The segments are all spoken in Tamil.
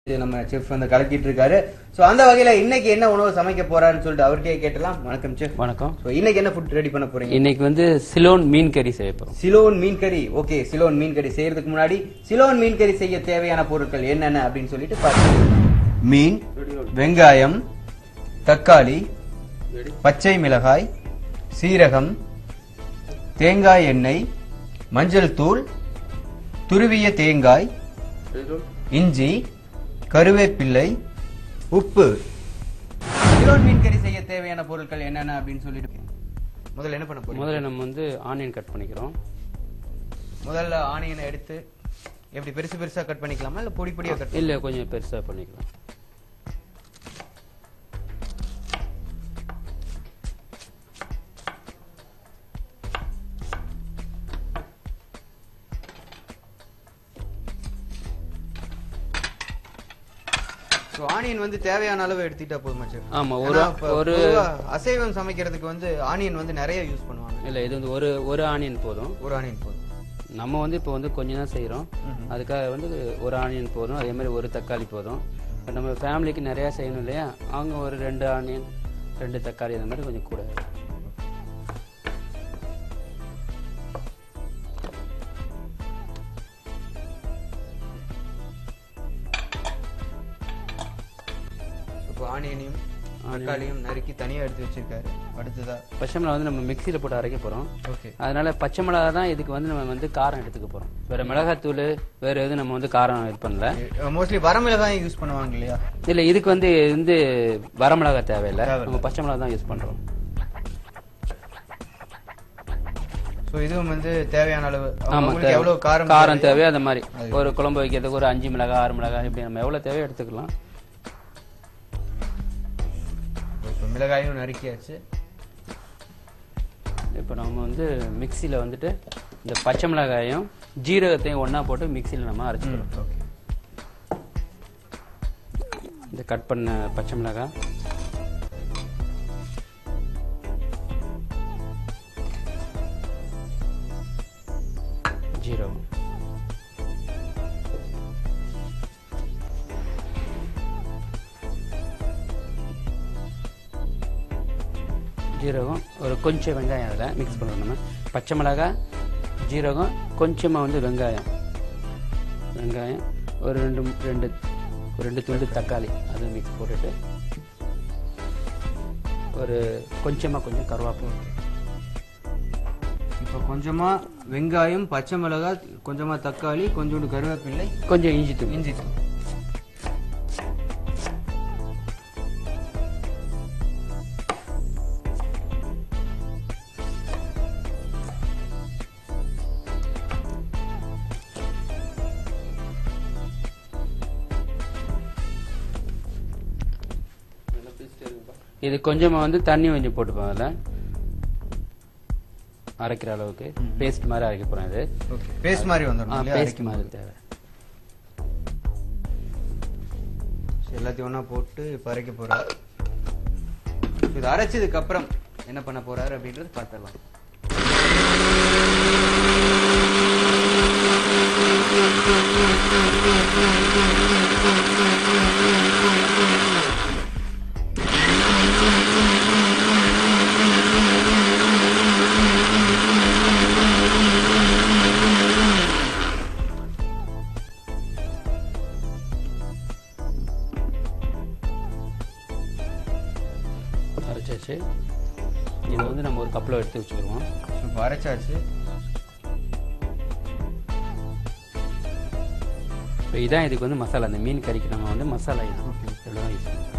இது நம்ம செஃப் வந்து கலக்கிட்டு இருக்காரு சோ அந்த வகையில இன்னைக்கு என்ன உணவு சமைக்க போறாருன்னு சொல்லிட்டு அவர்கிட்டயே கேட்டலாம் வணக்கம் செஃப் வணக்கம் சோ இன்னைக்கு என்ன ஃபுட் ரெடி பண்ண போறீங்க இன்னைக்கு வந்து சிலோன் மீன் கறி செய்ய போறோம் சிலோன் மீன் கறி ஓகே சிலோன் மீன் கறி செய்யறதுக்கு முன்னாடி சிலோன் மீன் கறி செய்ய தேவையான பொருட்கள் என்னென்ன அப்படின்னு சொல்லிட்டு பார்க்கலாம் மீன் வெங்காயம் தக்காளி பச்சை மிளகாய் சீரகம் தேங்காய் எண்ணெய் மஞ்சள் தூள் துருவிய தேங்காய் இஞ்சி கருவேப்பிள்ளை உப்பு சிலோன் மீன் கறி செய்ய தேவையான பொருட்கள் என்னென்ன அப்படின்னு சொல்லிட்டு முதல்ல என்ன பண்ண போறீங்க முதல்ல நம்ம வந்து ஆனியன் கட் பண்ணிக்கிறோம் முதல்ல ஆனியனை எடுத்து எப்படி பெருசு பெருசா கட் பண்ணிக்கலாமா இல்ல பொடி பொடியா கட் இல்ல கொஞ்சம் பெருசா பண்ணிக்கலாம் ஸோ ஆனியன் வந்து தேவையான அளவு எடுத்துட்டா போதுமா சார் ஆமா ஒரு ஒரு அசைவம் சமைக்கிறதுக்கு வந்து ஆனியன் வந்து நிறைய யூஸ் பண்ணுவாங்க இல்ல இது வந்து ஒரு ஒரு ஆனியன் போதும் ஒரு ஆனியன் போதும் நம்ம வந்து இப்போ வந்து கொஞ்சம் தான் செய்கிறோம் அதுக்காக வந்து ஒரு ஆனியன் போதும் அதே மாதிரி ஒரு தக்காளி போதும் இப்போ நம்ம ஃபேமிலிக்கு நிறையா செய்யணும் இல்லையா அவங்க ஒரு ரெண்டு ஆனியன் ரெண்டு தக்காளி அந்த மாதிரி கொஞ்சம் கூட இப்போ ஆனியனையும் தக்காளியும் நறுக்கி தனியா எடுத்து வச்சிருக்காரு அடுத்ததா பச்சை மிளகா வந்து நம்ம மிக்சியில் போட்டு அரைக்க போகிறோம் ஓகே அதனால பச்சை மிளகா தான் இதுக்கு வந்து நம்ம வந்து காரம் எடுத்துக்க போகிறோம் வேற மிளகாத்தூள் வேற எதுவும் நம்ம வந்து காரம் இது பண்ணல மோஸ்ட்லி வரமிளகாய் யூஸ் பண்ணுவாங்க இல்லையா இல்லை இதுக்கு வந்து வந்து வரமிளகா தேவையில்லை தேவையில்ல. நம்ம பச்சை மிளகா தான் யூஸ் பண்ணுறோம் ஸோ இதுவும் வந்து தேவையான அளவு ஆமா உங்களுக்கு தேவை. எவ்வளவு காரம் காரம் தேவையோ தேவையோ அந்த மாதிரி ஒரு குழம்பு வைக்கிறதுக்கு ஒரு அஞ்சு மிளகாய் ஆறு மிளகாய் இப்படி நம்ம எவ்வளவு தேவையோ எடுத்துக்கலாம் இப்போ மிளகாயும் நறுக்கியாச்சு இப்போ நம்ம வந்து மிக்சியில் வந்துட்டு இந்த பச்சை மிளகாயும் ஜீரகத்தையும் ஒண்ணா போட்டு மிக்சியில் நம்ம அரைச்சிக்கிறோம் ஓகே இந்த கட் பண்ண பச்சை மிளகாய் ஜீரகம் ஜீரகம் ஒரு கொஞ்சம் வெங்காயம் அதில் மிக்ஸ் பண்ணுறோம் நம்ம பச்சை மிளகாய் ஜீரகம் கொஞ்சமாக வந்து வெங்காயம் வெங்காயம் ஒரு ரெண்டு ரெண்டு ஒரு ரெண்டு துண்டு தக்காளி அதை மிக்ஸ் போட்டுட்டு ஒரு கொஞ்சமாக கொஞ்சம் கருவேப்பிலை இப்போ கொஞ்சமா வெங்காயம் பச்சை மிளகாய் கொஞ்சமா தக்காளி கொஞ்சோண்டு கருவேப்பிள்ளை கொஞ்சம் இஞ்சி தூள் இஞ்சி தூள் இது கொஞ்சமாக வந்து தண்ணி கொஞ்சம் போட்டுப்போம் அதில் அரைக்கிற அளவுக்கு பேஸ்ட் மாதிரி அரைக்க போகிறோம் இது ஓகே பேஸ்ட் மாதிரி வந்துடும் இல்லையா பேஸ்ட் மாதிரி தேவை So, எல்லாத்தையும் ஒண்ணா போட்டு இப்போ அரைக்க போறாரு So, இது அரைச்சதுக்கு அப்புறம் என்ன பண்ண போறாரு அப்படின்றது பார்த்துடலாம் அரைச்சாச்சு இதை வந்து நம்ம ஒரு கப்பில் எடுத்து வச்சுக்கிடுவோம் So, இப்போ அரைச்சாச்சு இப்போ இதான் இதுக்கு வந்து மசாலா அந்த மீன் கறிக்கு நம்ம வந்து மசாலா இது இவ்வளோ யூஸ் பண்ணுறோம்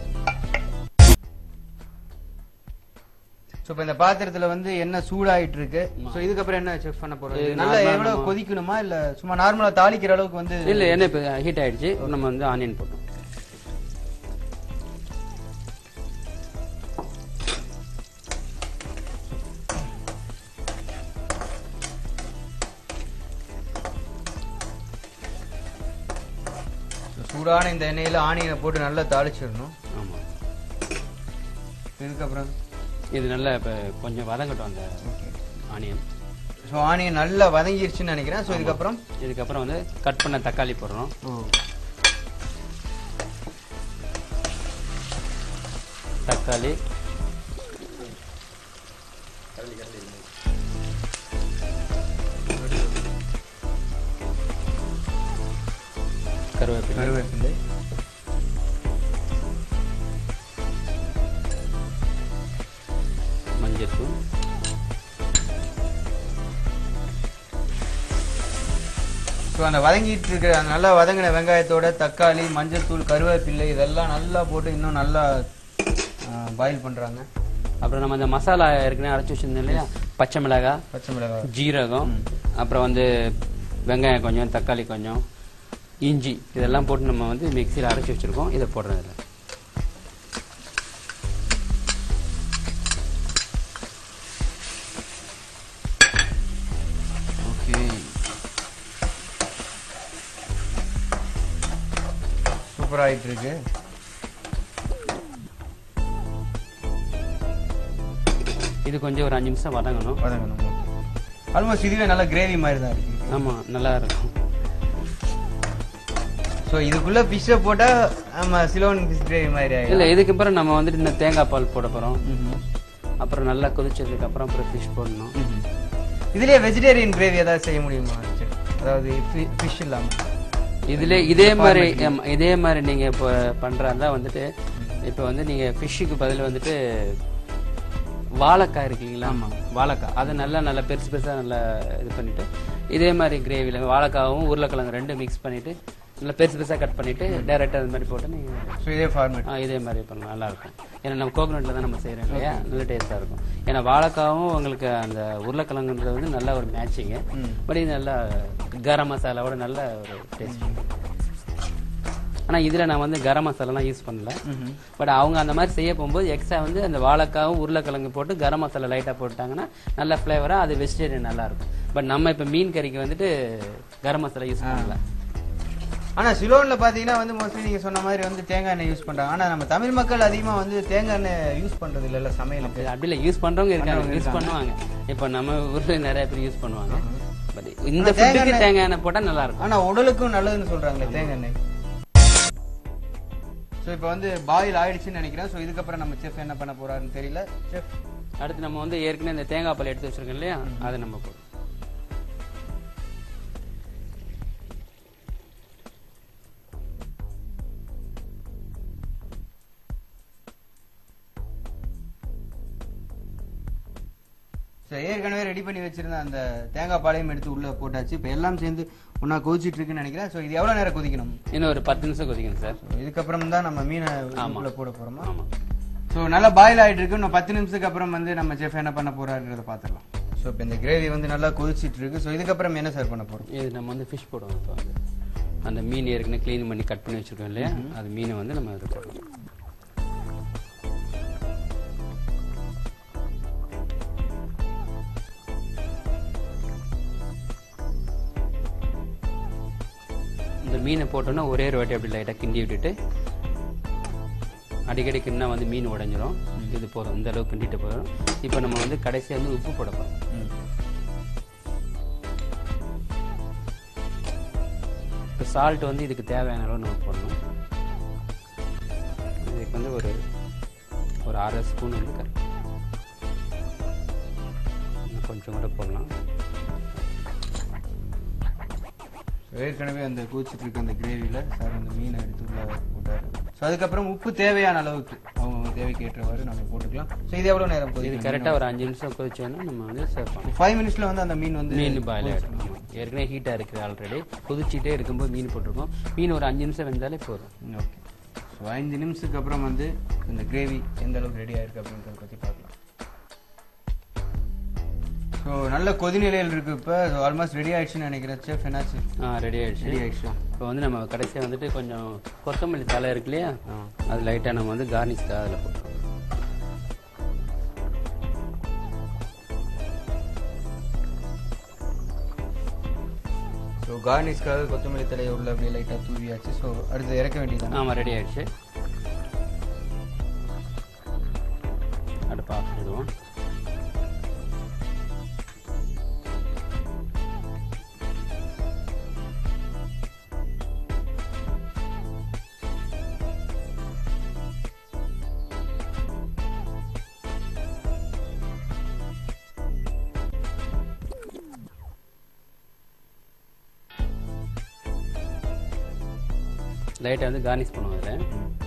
ஸோ இப்போ இந்த பாத்திரத்துல வந்து என்ன சூடாயிட்டு இருக்கு ஸோ இதுக்கப்புறம் என்ன செக் பண்ண போறோம் இது இது நல்லா normal எவ்வளவு நம்ம- கொதிக்கணுமா இல்ல சும்மா நார்மலா தாளிக்கிற அளவுக்கு வந்து இல்லை என்ன இப்போ ஹீட் ஆயிடுச்சு நம்ம வந்து ஆனியன் போட்டோம் So, சூடான இந்த எண்ணெயில ஆனியனை போட்டு நல்லா தாளிச்சிடணும் ஆமாம் இதுக்கப்புறம் இது நல்லா இப்போ கொஞ்சம் வதங்கட்டும் அந்த ஆனியன் ஸோ ஆனியன் நல்லா வதங்கிருச்சுன்னு நினைக்கிறேன் ஸோ இதுக்கப்புறம் இதுக்கப்புறம் வந்து கட் பண்ண தக்காளி போடுறோம் ஓ தக்காளி கருவேப்பிலை கருவேப்பிலை மஞ்சள்தூள் ஸோ அந்த வதங்கிட்டு இருக்கிற அந்த நல்லா வதங்கின வெங்காயத்தோட தக்காளி மஞ்சள் தூள் கருவேப்பிலை இதெல்லாம் நல்லா போட்டு இன்னும் நல்லா பாயில் பண்றாங்க அப்புறம் நம்ம இந்த மசாலா ஏற்கனவே அரைச்சி வச்சிருந்தோம் இல்லையா பச்சை மிளகாய் பச்சை மிளகாய் ஜீரகம் அப்புறம் வந்து வெங்காயம் கொஞ்சம் தக்காளி கொஞ்சம் இஞ்சி இதெல்லாம் போட்டு நம்ம வந்து மிக்சியில் அரைச்சி வச்சிருக்கோம் இதை போடுறதில்ல ஓகே சூப்பர் ஆயிட்டு இருக்கு இது கொஞ்சம் ஒரு அஞ்சு நிமிஷம் வதங்கணும் வதங்கணும் ஆல்மோஸ்ட் இதுவே நல்ல கிரேவி மாதிரி தான் இருக்கு ஆமாம் நல்லா இருக்கும் ஸோ இதுக்குள்ள ஃபிஷ்ஷை போட்டா ஆமா சிலோன் ஃபிஷ் கிரேவி மாதிரி ஆயிடும் இல்லை இதுக்கு அப்புறம் நம்ம வந்துட்டு இன்னும் தேங்காய் பால் போட போகிறோம் ம்ஹும். அப்புறம் நல்லா கொதிச்சதுக்கு அப்புறம் அப்புறம் ஃபிஷ் போடணும் ம்ஹும். இதுலயே வெஜிடேரியன் கிரேவி ஏதாவது செய்ய முடியுமா chef? அதாவது ஃபிஷ் இல்லாம இதுல இதே மாதிரி ஆமா, இதே மாதிரி நீங்க இப்போ பண்றதா வந்துட்டு இப்போ வந்து நீங்க ஃபிஷ்ஷுக்கு பதில் வந்துட்டு வாழைக்காய் இருக்கு இல்லைங்களா ஆமா வாழைக்காய் அதை நல்லா நல்லா பெருசு பெருசா நல்லா இது பண்ணிட்டு இதே மாதிரி கிரேவில வாழைக்காவும் உருளைக்கிழங்கு ரெண்டும் மிக்ஸ் பண்ணிட்டு நல்லா பெருசு பெருசா கட் பண்ணிட்டு டைரக்டா அது மாதிரி போட்டு நீங்க ஸோ இதே ஃபார்மேட் ஆ, இதே மாதிரி பண்ணலாம் நல்லா இருக்கும் ஏன்னா நம்ம கோகனட்ல தான் நம்ம செய்யறோம் இல்லையா நல்ல டேஸ்டா இருக்கும் ஏன்னா வாழைக்காவும் உங்களுக்கு அந்த உருளைக்கிழங்குன்றது வந்து நல்ல ஒரு மேட்சிங்கு பட் இது நல்லா கரம் மசாலாவோட நல்ல ஒரு டேஸ்ட் ஆனா இதுல நான் வந்து கரம் மசாலாலாம் யூஸ் பண்ணல பட் அவங்க அந்த மாதிரி செய்ய போகும்போது எக்ஸ்ட்ரா வந்து அந்த வாழைக்காவும் உருளைக்கிழங்கு போட்டு கரம் மசாலா லைட்டா போட்டாங்கன்னா நல்ல ஃப்ளேவரா அது வெஜிடேரியன் நல்லா இருக்கும் பட் நம்ம இப்ப மீன் கறிக்கு வந்துட்டு கரம் மசாலா யூஸ் பண்ணல ஆனா சிலோன்ல பாத்தீங்கன்னா வந்து மோஸ்ட்லி நீங்க சொன்ன மாதிரி வந்து தேங்காய் எண்ணெய் யூஸ் பண்றாங்க ஆனா நம்ம தமிழ் மக்கள் அதிகமா வந்து தேங்காய் எண்ணெய் யூஸ் பண்றது இல்ல சமையலுக்கு அப்படி இல்ல யூஸ் பண்றவங்க இருக்காங்க யூஸ் பண்ணுவாங்க இப்போ நம்ம ஊர்ல நிறைய பேர் யூஸ் பண்ணுவாங்க பட் இந்த ஃபுட்டுக்கு தேங்காய் எண்ணெய் போட்டா நல்லா இருக்கும் ஆனா உடலுக்கும் நல்லதுன்னு சொல்றாங்களே தேங்காய் எண்ணெய் ஸோ இப்போ வந்து பாயில் ஆயிடுச்சுன்னு நினைக்கிறேன் ஸோ இதுக்கப்புறம் நம்ம செஃப் என்ன பண்ண போறாருன்னு தெரியல செஃப் அடுத்து நம்ம வந்து ஏற்கனவே இந்த தேங்காய் பால் எடுத்து வச்சிருக்கோம் இல்லையா அதை நம்ம போடுறோம் ஸோ ஏற்கனவே ரெடி பண்ணி வச்சிருந்த அந்த தேங்காய் பாலையும் எடுத்து உள்ள போட்டாச்சு இப்போ எல்லாம் சேர்ந்து ஒன்றா கொதிச்சிட்டு இருக்குன்னு நினைக்கிறேன் ஸோ இது எவ்வளோ நேரம் கொதிக்கணும் இன்னும் ஒரு பத்து நிமிஷம் கொதிக்கணும் சார் So, இதுக்கப்புறம் தான் நம்ம மீனை உள்ள போட போறோமா ஆமா ஸோ நல்லா பாயில் ஆயிட்டு இருக்கு இன்னும் பத்து நிமிஷத்துக்கு அப்புறம் வந்து நம்ம செஃப் என்ன பண்ண போறாருன்றத பார்த்துடலாம் ஸோ இப்போ இந்த கிரேவி வந்து நல்லா கொதிச்சிட்டு இருக்கு ஸோ இதுக்கப்புறம் என்ன சர்வ் பண்ண போறோம் இது நம்ம வந்து ஃபிஷ் போடுவோம் இப்போ வந்து அந்த மீன் ஏற்கனவே க்ளீன் பண்ணி கட் பண்ணி வச்சிருக்கோம் இல்லையா அது மீனை வந்து நம்ம அதை போடணும் இந்த மீனை போட்டோன்னா ஒரே ஒரு வாட்டி அப்படி லைட்டாக கிண்டி விட்டுட்டு அடிக்கடி கிண்ணா வந்து மீன் உடைஞ்சிரும் இது போதும் இந்த அளவுக்கு கிண்டிட்டு போதும் இப்போ நம்ம வந்து கடைசியாக வந்து உப்பு போட போகிறோம் இப்போ சால்ட் வந்து இதுக்கு தேவையான அளவு நம்ம போடணும் இதுக்கு வந்து ஒரு ஒரு அரை ஸ்பூன் வந்து கரெக்ட் இன்னும் கொஞ்சம் கூட போடலாம் ஏற்கனவே அந்த கொதிச்சிட்டு இருக்க அந்த கிரேவியில் சார் அந்த மீனை எடுத்து உள்ள போட்டாரு ஸோ அதுக்கப்புறம் உப்பு தேவையான அளவுக்கு அவங்க தேவைக்கு ஏற்றவாறு நம்ம போட்டுக்கலாம் ஸோ இது எவ்வளோ நேரம் இது கொதிக்கும் கரெக்டாக ஒரு அஞ்சு நிமிஷம் கொதிச்சோன்னா நம்ம வந்து சர்வ் பண்ணலாம் ஃபைவ் மினிட்ஸ்ல வந்து அந்த மீன் வந்து மீன் பாயில் ஆகிடும் ஏற்கனவே ஹீட்டாக இருக்குது ஆல்ரெடி கொதிச்சிட்டே இருக்கும்போது மீன் போட்டிருக்கோம் மீன் ஒரு அஞ்சு நிமிஷம் வெந்தாலே போதும் ஓகே ஸோ ஐந்து நிமிஷத்துக்கு அப்புறம் வந்து இந்த கிரேவி எந்த அளவுக்கு ரெடி ஆயிருக்கு அப்படின்றத பற்றி பார்க்கலாம் ஸோ நல்ல கொதிநிலையில் இருக்கு இப்போ ஆல்மோஸ்ட் ரெடி ஆயிடுச்சுன்னு நினைக்கிறேன் செஃப் என்னாச்சு ஆ ரெடி ஆயிடுச்சு ரெடி ஆயிடுச்சா இப்போ வந்து நம்ம கடைசியாக வந்துட்டு கொஞ்சம் கொத்தமல்லி தலை இருக்கு இல்லையா அது லைட்டாக நம்ம வந்து கார்னிஷ்க்காக அதில் போட்டுருவோம் ஸோ கார்னிஷ்காக கொத்தமல்லி தலையை உள்ள அப்படியே லைட்டாக தூவியாச்சு ஸோ அடுத்து இறக்க வேண்டியதுதான் ஆமாம் ரெடி ஆயிடுச்சு அடுப்பு ஆஃப் பண்ணிடுவோம் லைட்டாக வந்து கார்னிஷ் பண்ணுவோம் அதில்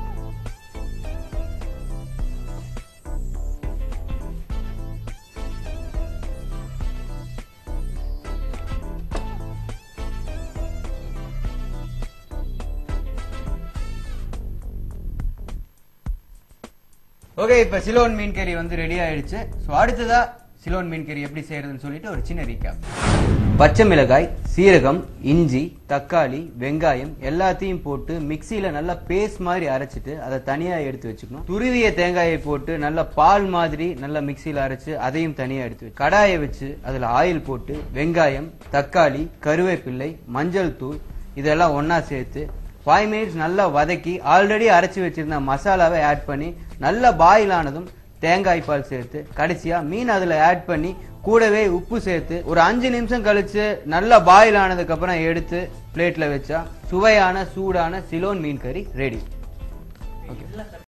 ஓகே இப்ப சிலோன் மீன் கறி வந்து ரெடி ஆயிடுச்சு ஸோ அடுத்ததா சிலோன் மீன் கறி எப்படி செய்யறதுன்னு சொல்லிட்டு ஒரு சின்ன ரீகேப் பச்சை மிளகாய் சீரகம் இஞ்சி தக்காளி வெங்காயம் எல்லாத்தையும் போட்டு மிக்சியில நல்லா பேஸ்ட் மாதிரி அரைச்சிட்டு அதை தனியா எடுத்து வச்சுக்கணும் துருவிய தேங்காயை போட்டு நல்லா பால் மாதிரி நல்லா மிக்சியில அரைச்சு அதையும் தனியா எடுத்து வச்சு கடாயை வச்சு அதுல ஆயில் போட்டு வெங்காயம் தக்காளி கருவேப்பிள்ளை மஞ்சள் தூள் இதெல்லாம் ஒண்ணா சேர்த்து ஃபைவ் மினிட்ஸ் நல்லா வதக்கி ஆல்ரெடி அரைச்சி வச்சிருந்த மசாலாவை ஆட் பண்ணி நல்லா பாயில் ஆனதும் தேங்காய் பால் சேர்த்து கடைசியா மீன் அதுல ஆட் பண்ணி கூடவே உப்பு சேர்த்து ஒரு அஞ்சு நிமிஷம் கழிச்சு நல்லா பாயில் ஆனதுக்கு அப்புறம் எடுத்து பிளேட்ல வச்சா சுவையான சூடான சிலோன் மீன் கறி ரெடி